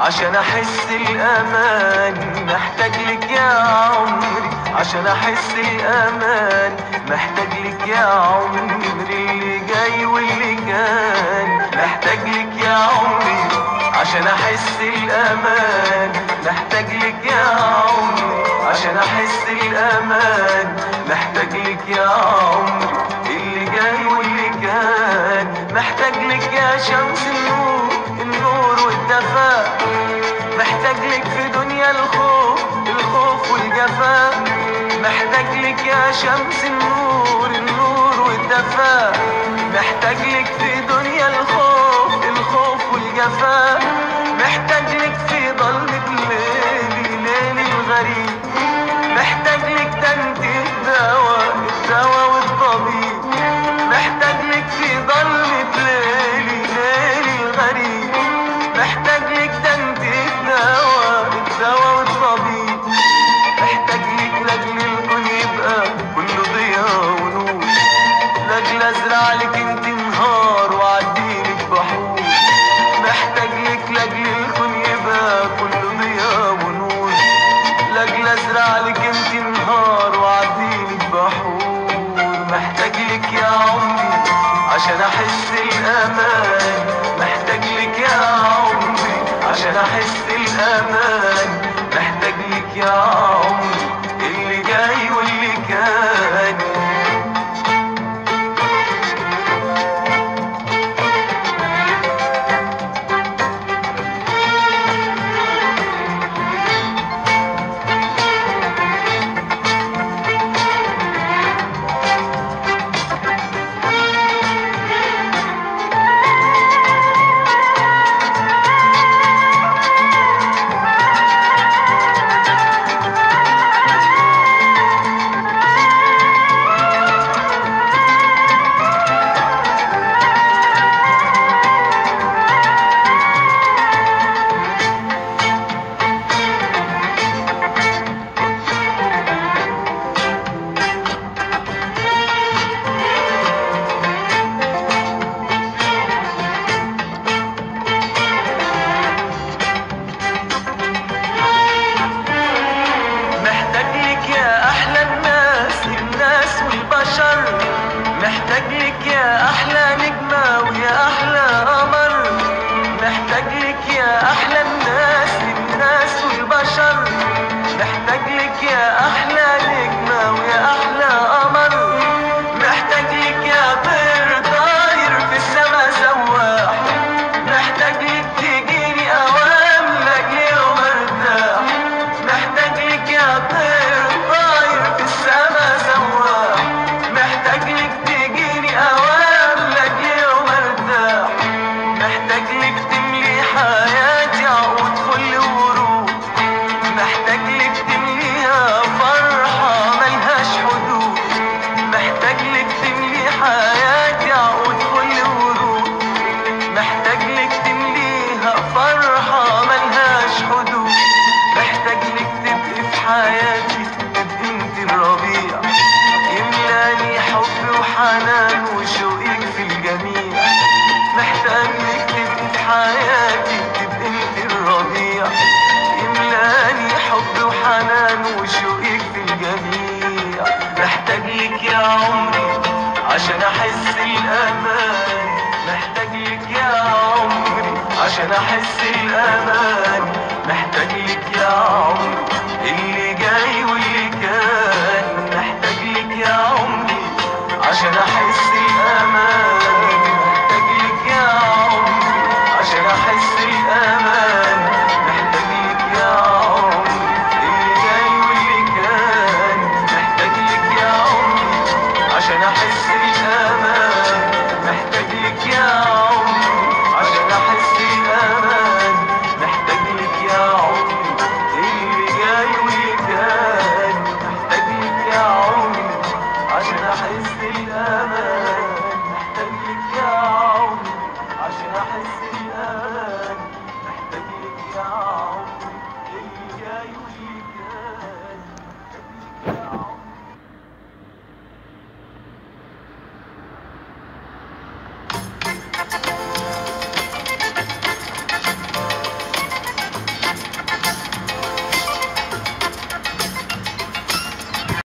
عشان احس الامان محتاج لك يا عمري عشان احس الامان محتاج لك يا عمري اللي جاي واللي كان محتاج لك يا عمري عشان احس الامان محتاج لك يا عمري عشان احس الامان محتاج لك يا عمري اللي جاي واللي كان محتاج لك يا شمس النور النور والدفاء محتاج لك في دنيا الخوف الخوف والجفاء محتاج لك يا شمس النور النور والدفاء محتاج لك في دنيا الخوف الخوف والجفاء محتاج لك في ضلمة ليلي ليلي الغريب محتاج لك ده انت الدواء الدواء والطبيب محتاج لك في ضلمة ليلي ليلي الغريب محتاج لك ده انت الدواء الدواء والطبيب محتاج لك لاجل الكون يبقى كله ضياء ونور لاجل ازرع لك انت نهار واعديلك بحور محتاج لك لاجل الكون يبقى كله ضياء ونور لاجل ازرع لك انت نهار واعديلك بحور محتاج لك يا عمري عشان احس الامان محتاج لك يا عمري عشان احس الامان محتاج لك يا عمري اللي جاي واللي كان محتاج لك يا احلى الناس الناس والبشر محتاج لك يا احلى نجمة ويا احلى قمر محتاج لك يا احلى الناس الناس والبشر محتاج لك يا احلى نجمة ويا احلى قمر محتاج لك يا طير طاير في السما سواح محتاج لك تجيني اوام لاجلي يوم ارتاح محتاج لك يا طير طاير في السما سواح محتاج لك تجيني اوام لاجلي يوم ارتاح محتاج لك تملي حياتي عقود فل ورود محتاج لك تمليها فرحة ملهاش حدود محتاج لك تملي حياتي عقود فل ورود محتاج لك تمليها فرحة ملهاش حدود محتاج لك تبقي في حياتي تبقي انت الربيع يملاني حب وحنان وشوقك في الجميع محتاج لك تبقي في حياتي تبقي انت الربيع يملاني حب وحنان وشوقك في الجميع محتاج لك يا عمري عشان احس الامان محتاج لك يا عمري عشان احس الامان محتاج لك يا عمري اللي جاي واللي كان